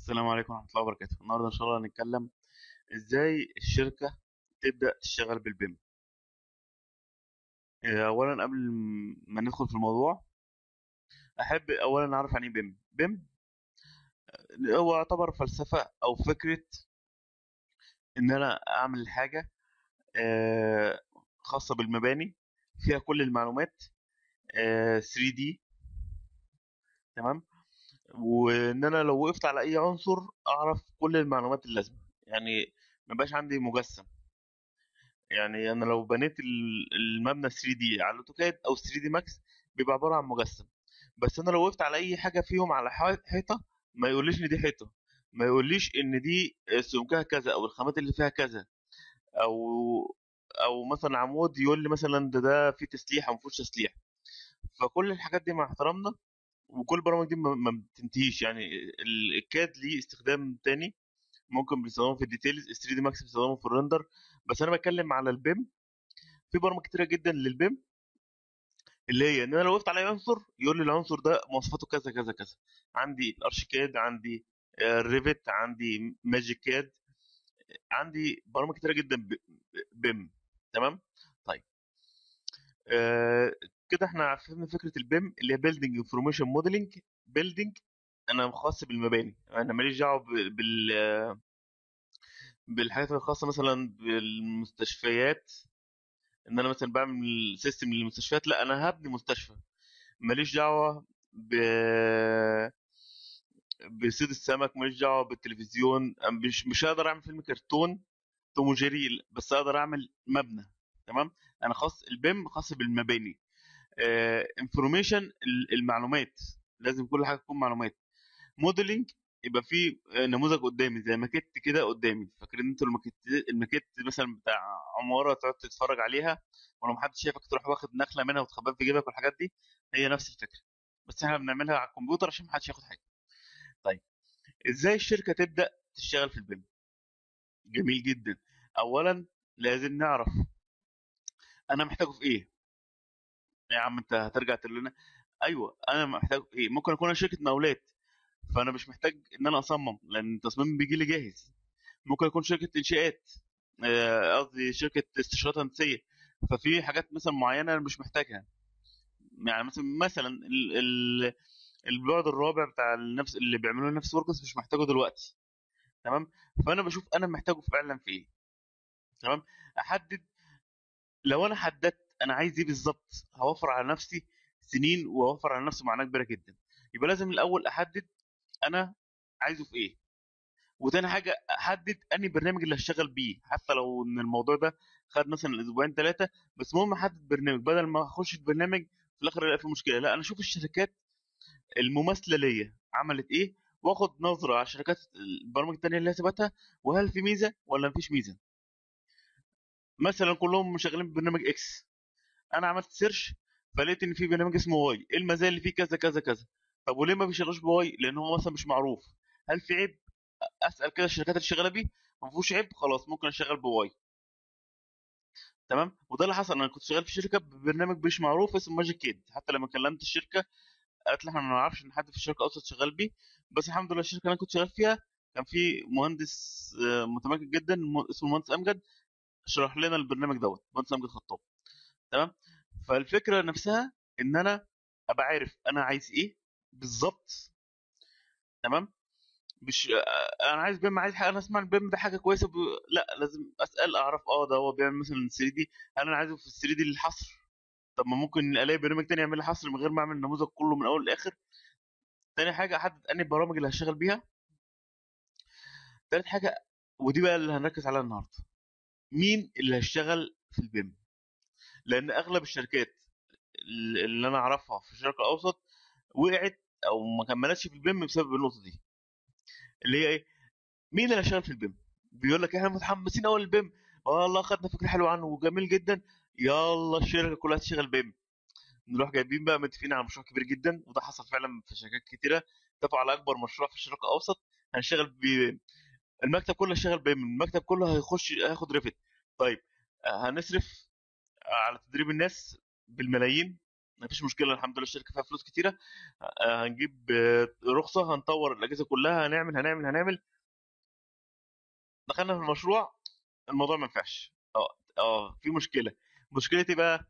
السلام عليكم ورحمة الله وبركاته النهاردة إن شاء الله هنتكلم إزاي الشركة تبدأ تشتغل بالبيم آه، أولا قبل ما ندخل في الموضوع أحب أولا أعرف يعني إيه بيم بيم هو يعتبر فلسفة أو فكرة إن أنا أعمل حاجة آه، خاصة بالمباني فيها كل المعلومات آه، 3D تمام وإن أنا لو وقفت على أي عنصر أعرف كل المعلومات اللازمة يعني مبقاش عندي مجسم يعني انا لو بنيت ال- المبنى 3 دي على الاوتوكاد او 3 دي ماكس بيبقى عباره عن مجسم بس انا لو وقفت على اي حاجه فيهم على حي- حيطه ما يقوليش ان دي حيطه ما يقوليش ان دي سمكها كذا او الخامات اللي فيها كذا او او مثلا عمود يقول لي مثلا ده ده فيه تسليح او ما فيهوش تسليح فكل الحاجات دي مع احترامنا وكل البرامج دي ما ما بتنتهيش يعني ال- الكاد ليه استخدام تاني ممكن بنستخدمه في الديتيلز 3 دي ماكس بنستخدمه في الريندر بس انا بتكلم على البيم في برامج كتيره جدا للبيم اللي هي ان انا لو وقفت على أي عنصر يقول لي العنصر ده مواصفاته كذا كذا كذا عندي الارشيكاد عندي آه، الريفت عندي ماجيك كاد عندي برامج كتيره جدا ب- بيم تمام طيب آه كده احنا عرفنا فكره البيم اللي هي بيلدينج انفورميشن موديلنج بيلدينج انا خاص بالمباني انا ماليش دعوه ب- بال بالحاجات الخاصه مثلا بالمستشفيات ان انا مثلا بعمل سيستم للمستشفيات لا انا هبني مستشفى ماليش دعوه ب بصيد السمك ماليش دعوه بالتلفزيون مش مش هقدر اعمل فيلم كرتون توم وجيري بس اقدر اعمل مبنى تمام انا خاص البيم خاص بالمباني انفورميشن المعلومات لازم كل حاجه تكون معلومات موديلنج يبقى في نموذج قدامي زي ماكيت كده قدامي فاكرين انتوا الماكيت الماكيت مثلا بتاع عماره تقعد تتفرج عليها ولو محدش شايفك تروح واخد نخله منها وتخبيها في جيبك والحاجات دي هي نفس الفكره بس احنا بنعملها على الكمبيوتر عشان محدش ياخد حاجه طيب ازاي الشركه تبدا تشتغل في البيم جميل جدا اولا لازم نعرف انا محتاجه في ايه يا عم انت هترجع تقول لنا ايوه انا محتاجه في ايه ممكن اكون انا شركه مقاولات فانا مش محتاج ان انا اصمم لان التصميم بيجي لي جاهز ممكن اكون شركه انشاءات آه، قصدي شركه استشارات هندسيه ففي حاجات مثلا معينه انا مش محتاجها يعني مثلا مثلا ال- ال- البعد الرابع بتاع النفس اللي بيعملوا نفس وركس مش محتاجه دلوقتي تمام فانا بشوف انا محتاجه فعلا في ايه تمام احدد لو انا حددت انا عايز ايه بالظبط هوفر على نفسي سنين واوفر على نفسي معاناه كبيره جدا يبقى لازم الاول احدد انا عايزه في ايه وتاني حاجه احدد انهي برنامج اللي هشتغل بيه حتى لو ان الموضوع ده خد مثلا اسبوعين ثلاثه بس المهم احدد برنامج بدل ما اخش في برنامج في الاخر الاقي فيه مشكله لا انا اشوف الشركات المماثله ليا عملت ايه واخد نظره على شركات البرامج التانيه اللي هثبتها وهل في ميزه ولا مفيش ميزه مثلا كلهم شغالين ببرنامج اكس انا عملت سيرش فلقيت ان في برنامج اسمه واي ايه المزايا اللي فيه كذا كذا كذا طب وليه ما بيشغلوش بواي لان هو مثلا مش معروف هل في عيب اسال كده الشركات اللي شغاله بيه ما فيهوش عيب خلاص ممكن اشتغل بواي تمام وده اللي حصل انا كنت شغال في شركه ببرنامج مش معروف اسمه ماجيك كيد حتى لما كلمت الشركه قالت لي احنا ما نعرفش ان حد في الشركه اصلا شغال بيه بس الحمد لله الشركه اللي انا كنت شغال فيها كان في مهندس آه، متمكن جدا م- اسمه المهندس امجد شرح لنا البرنامج دوت مهندس امجد خطاب تمام فالفكره نفسها ان انا ابقى عارف انا عايز ايه بالظبط تمام مش آه، انا عايز بيم عايز حاجه انا اسمع البيم ده حاجه كويسه ب... لا لازم اسال اعرف اه ده هو بيعمل مثلا 3 دي هل انا عايزه في 3 دي للحصر طب ما ممكن الاقي برنامج تاني يعمل لي حصر من غير ما اعمل النموذج كله من اول لاخر تاني حاجه احدد انهي البرامج اللي هشتغل بيها تالت حاجه ودي بقى اللي هنركز عليها النهارده مين اللي هيشتغل في البيم لان اغلب الشركات اللي انا اعرفها في الشرق الاوسط وقعت او ما كملتش في البيم بسبب النقطه دي اللي هي ايه مين اللي هيشتغل في البيم بيقول لك احنا متحمسين قوي للبيم والله خدنا فكره حلوه عنه وجميل جدا يلا الشركه كلها تشتغل بيم نروح جايبين بقى متفقين على مشروع كبير جدا وده حصل فعلا في شركات كتيره اتفقوا على اكبر مشروع في الشرق الاوسط هنشتغل بيه المكتب كله هيشتغل بيم المكتب كله هيخش هياخد ريفت طيب آه، هنصرف على تدريب الناس بالملايين مفيش مشكله الحمد لله الشركه فيها فلوس كتيره آه، هنجيب آه، رخصه هنطور الاجهزه كلها هنعمل هنعمل هنعمل دخلنا في المشروع الموضوع ما ينفعش اه اه في مشكله مشكلتي بقى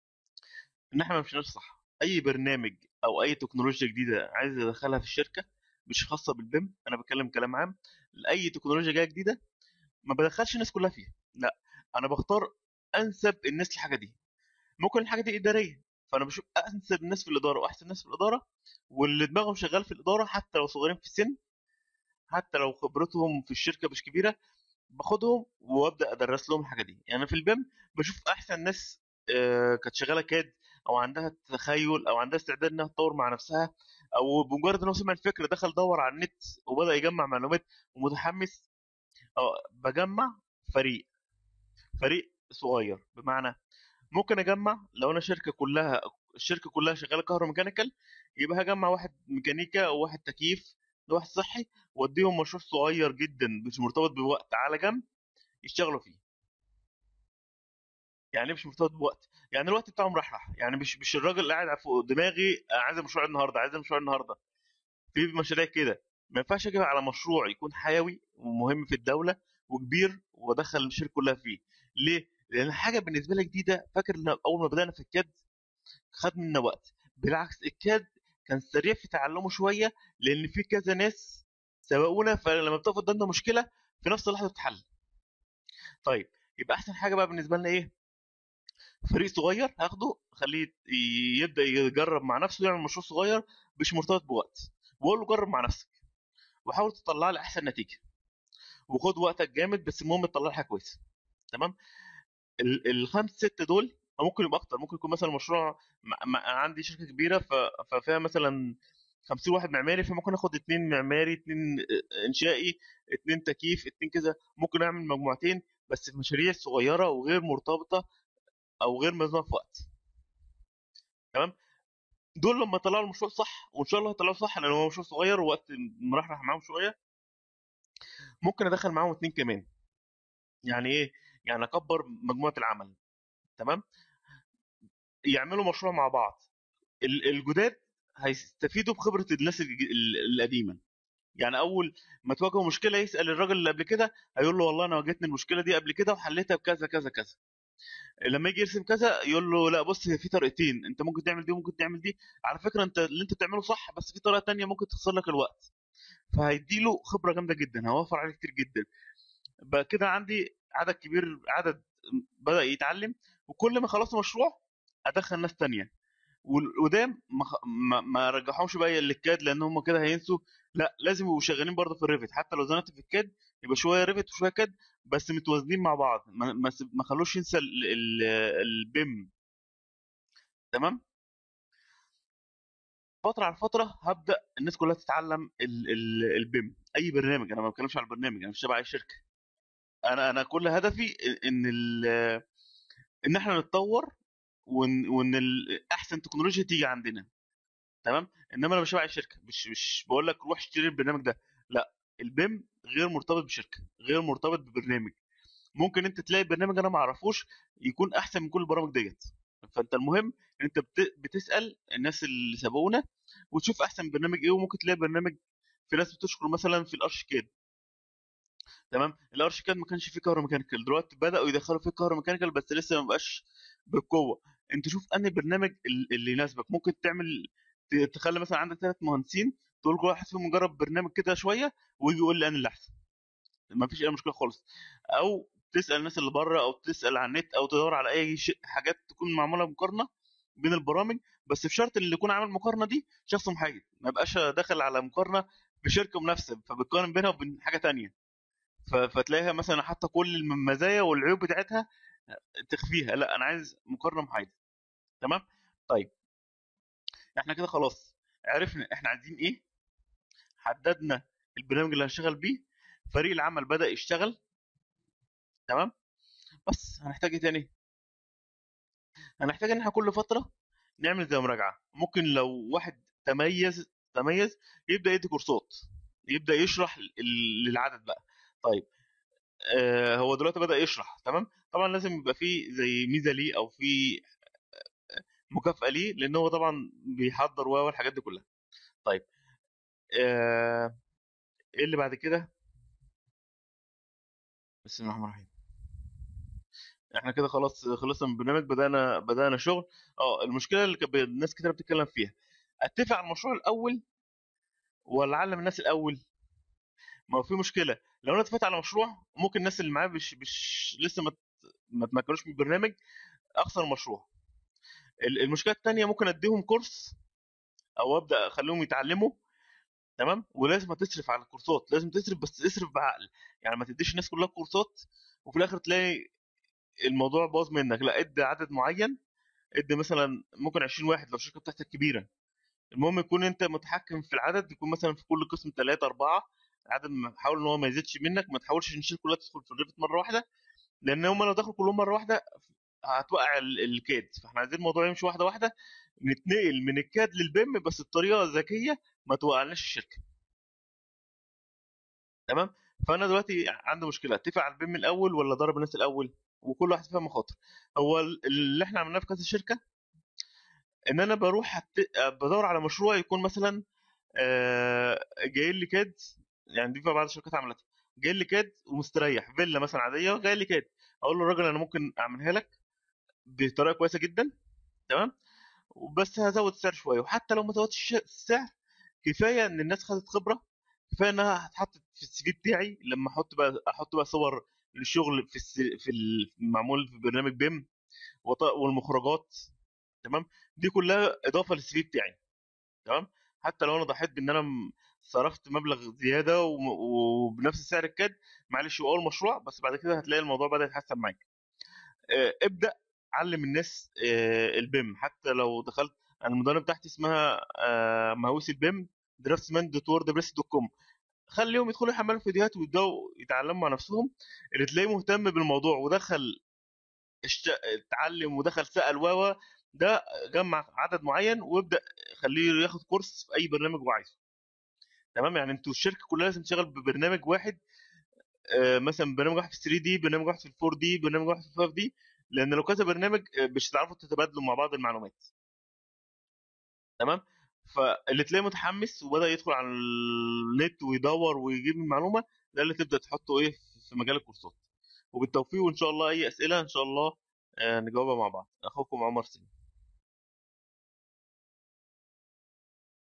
ان احنا ما مشيناش صح اي برنامج او اي تكنولوجيا جديده عايز ادخلها في الشركه مش خاصه بالبيم انا بتكلم كلام عام اي تكنولوجيا جايه جديده ما بدخلش الناس كلها فيها لا انا بختار انسب الناس للحاجه دي ممكن الحاجه دي اداريه فانا بشوف انسب الناس في الاداره واحسن ناس في الاداره واللي دماغهم شغال في الاداره حتى لو صغيرين في السن حتى لو خبرتهم في الشركه مش كبيره باخدهم وابدا ادرس لهم الحاجه دي يعني في البيم بشوف احسن ناس آه، كانت شغاله كاد او عندها تخيل او عندها استعداد انها تطور مع نفسها او بمجرد انه سمع الفكره دخل دور على النت وبدا يجمع معلومات ومتحمس اه بجمع فريق فريق صغير بمعنى ممكن اجمع لو انا شركه كلها الشركه كلها شغاله كهروميكانيكال يبقى هجمع واحد ميكانيكا وواحد تكييف وواحد صحي واديهم مشروع صغير جدا مش مرتبط بوقت على جنب يشتغلوا فيه يعني إيه مش مرتبط بوقت يعني الوقت بتاعهم راح راح يعني مش مش الراجل اللي قاعد فوق دماغي عايز مشروع النهارده عايز مشروع النهارده في مشاريع كده ما ينفعش اجي على مشروع يكون حيوي ومهم في الدوله وكبير وادخل الشركه كلها فيه ليه لان حاجه بالنسبه لي جديده فاكر ان اول ما بدانا في الكاد خد منا وقت بالعكس الكاد كان سريع في تعلمه شويه لان في كذا ناس سبقونا فلما بتقف قدامنا مشكله في نفس اللحظه بتتحل طيب يبقى احسن حاجه بقى بالنسبه لنا ايه فريق صغير هاخده خليه يبدا يجرب مع نفسه يعمل مشروع صغير مش مرتبط بوقت واقول له جرب مع نفسك وحاول تطلع لي احسن نتيجه وخد وقتك جامد بس المهم تطلع لي حاجه كويسه تمام ال- الخمس ست دول أو ممكن يبقى اكتر ممكن يكون مثلا مشروع م- م- عندي شركه كبيره ف- ففيها مثلا 50 واحد معماري فممكن اخد اتنين معماري اتنين انشائي اتنين تكييف اتنين كذا ممكن اعمل مجموعتين بس في مشاريع صغيره وغير مرتبطه او غير مزنوقه في وقت تمام دول لما طلعوا المشروع صح وان شاء الله هيطلعوا صح لان هو مشروع صغير ووقت مرحرح معاهم شويه ممكن ادخل معاهم اتنين كمان يعني ايه يعني اكبر مجموعه العمل تمام يعملوا مشروع مع بعض ال- الجداد هيستفيدوا بخبره الناس الج- ال- القديمه يعني اول ما تواجهه مشكله يسال الراجل اللي قبل كده هيقول له والله انا واجهتني المشكله دي قبل كده وحليتها بكذا كذا كذا لما يجي يرسم كذا يقول له لا بص هي في طريقتين انت ممكن تعمل دي وممكن تعمل دي على فكره انت اللي انت بتعمله صح بس في طريقه تانية ممكن تخسر لك الوقت فهيديله خبره جامده جدا هيوفر عليه كتير جدا بقى كده عندي عدد كبير عدد بدا يتعلم وكل ما خلصت مشروع ادخل ناس تانية والقدام ما, خ- ما, ما رجعهمش بقى للكاد لان هم كده هينسوا لا لازم يبقوا شغالين برضه في الريفت حتى لو زنقت في الكاد يبقى شويه ريفت وشويه كاد بس متوازنين مع بعض ما, ما, سيب- ما خلوش ينسى ال- ال- البيم تمام فتره على فتره هبدا الناس كلها تتعلم ال- ال- البيم اي برنامج انا ما بتكلمش على البرنامج انا مش تبع اي شركه انا انا كل هدفي ان ال- ان احنا نتطور وان وان ال- احسن تكنولوجيا تيجي عندنا تمام انما انا مش تبع اي شركه مش مش بقول لك روح اشتري البرنامج ده لا البيم غير مرتبط بشركه غير مرتبط ببرنامج ممكن انت تلاقي برنامج انا ما اعرفوش يكون احسن من كل البرامج ديت فانت المهم ان انت بت- بتسال الناس اللي سبقونا وتشوف احسن برنامج ايه وممكن تلاقي برنامج في ناس بتشكر مثلا في الارشيكاد تمام الارشيكاد ما كانش فيه كهروميكانيكال دلوقتي بداوا يدخلوا فيه كهروميكانيكال بس لسه ما بقاش بالقوه انت شوف انهي برنامج ال- اللي يناسبك ممكن تعمل ت- تخلي مثلا عندك ثلاث مهندسين تقول كل واحد فيهم يجرب برنامج كده شويه ويجي يقول لي انا اللي احسن ما فيش اي مشكله خالص او تسال الناس اللي بره او تسال على النت او تدور على اي شيء حاجات تكون معموله مقارنه بين البرامج بس بشرط ان اللي يكون عامل المقارنه دي شخص محايد ما يبقاش داخل على مقارنه بشركه منافسه فبتقارن بينها وبين حاجه تانية ف- فتلاقيها مثلا حتى كل المزايا والعيوب بتاعتها تخفيها لا انا عايز مقارنه محايده تمام طيب احنا كده خلاص عرفنا احنا عايزين ايه حددنا البرنامج اللي هنشتغل بيه فريق العمل بدا يشتغل تمام بس هنحتاج ايه تاني هنحتاج ان احنا كل فتره نعمل زي مراجعه ممكن لو واحد تميز تميز يبدا يدي كورسات يبدا يشرح ال- للعدد بقى طيب آه هو دلوقتي بدا يشرح تمام طبعا لازم يبقى فيه زي ميزه ليه او في مكافاه ليه لان هو طبعا بيحضر و الحاجات دي كلها طيب آه، ايه اللي بعد كده بسم الله الرحمن الرحيم احنا كده خلاص خلصنا من البرنامج بدانا بدانا شغل اه المشكله اللي كانت الناس كتير بتتكلم فيها اتفق على المشروع الاول ولا اعلم الناس الاول ما هو في مشكله لو انا اتفقت على مشروع ممكن الناس اللي معايا مش مش لسه ما ما تمكنوش من البرنامج اخسر المشروع ال- المشكله الثانيه ممكن اديهم كورس او ابدا اخليهم يتعلموا تمام ولازم تصرف على الكورسات لازم تصرف بس تصرف بعقل يعني ما تديش الناس كلها كورسات وفي الاخر تلاقي الموضوع باظ منك لا ادي عدد معين ادي مثلا ممكن 20 واحد لو الشركه بتاعتك كبيره المهم يكون انت متحكم في العدد يكون مثلا في كل قسم ثلاثة أربعة عدد ما- حاول ان هو ما يزيدش منك ما تحاولش ان الشركه كلها تدخل في الريفت مره واحده لان هم لو دخلوا كلهم مره واحده هتوقع ال- الكاد فاحنا عايزين الموضوع يمشي واحده واحده نتنقل من الكاد للبيم بس بطريقه ذكيه ما توقعناش الشركه تمام فانا دلوقتي عندي مشكله اتفق على البيم الاول ولا ضرب الناس الاول وكل واحد فاهم مخاطر هو ال- اللي احنا عملناه في كذا شركه ان انا بروح أت- بدور على مشروع يكون مثلا آه، جاي لي كاد يعني دي في بعض الشركات عملتها جاي لي كاد ومستريح فيلا مثلا عاديه جاي لي كاد اقول له الراجل انا ممكن اعملها لك بطريقه كويسه جدا تمام وبس هزود السعر شويه وحتى لو ما زودتش الش- السعر كفايه ان الناس خدت خبره كفايه انها هتحط في السي في بتاعي لما احط بقى احط بقى صور للشغل في الس... في المعمول في برنامج بيم وط- والمخرجات تمام دي كلها اضافه للسي في بتاعي تمام حتى لو انا ضحيت بان انا م- صرفت مبلغ زياده وم- وبنفس سعر الكاد معلش هو اول مشروع بس بعد كده هتلاقي الموضوع بدا يتحسن معاك آه، ابدا علم الناس آه، البيم حتى لو دخلت انا المدونه بتاعتي اسمها آه، مهووس البيم درافtsman دوت ووردبريس دوت كوم خليهم يدخلوا يحملوا فيديوهات ويبداوا يتعلموا مع نفسهم اللي تلاقيه مهتم بالموضوع ودخل اشت... اتعلم ودخل سال و ده جمع عدد معين وابدا خليه ياخد كورس في اي برنامج هو عايزه تمام يعني انتوا الشركه كلها لازم تشتغل ببرنامج واحد آه، مثلا برنامج واحد في 3 دي برنامج واحد في 4 دي برنامج واحد في 5 دي لان لو كذا برنامج آه، مش هتعرفوا تتبادلوا مع بعض المعلومات تمام فاللي تلاقيه متحمس وبدا يدخل على النت ويدور ويجيب المعلومه ده اللي تبدا تحطه ايه في مجال الكورسات وبالتوفيق وان شاء الله اي اسئله ان شاء الله آه، نجاوبها مع بعض اخوكم عمر سليم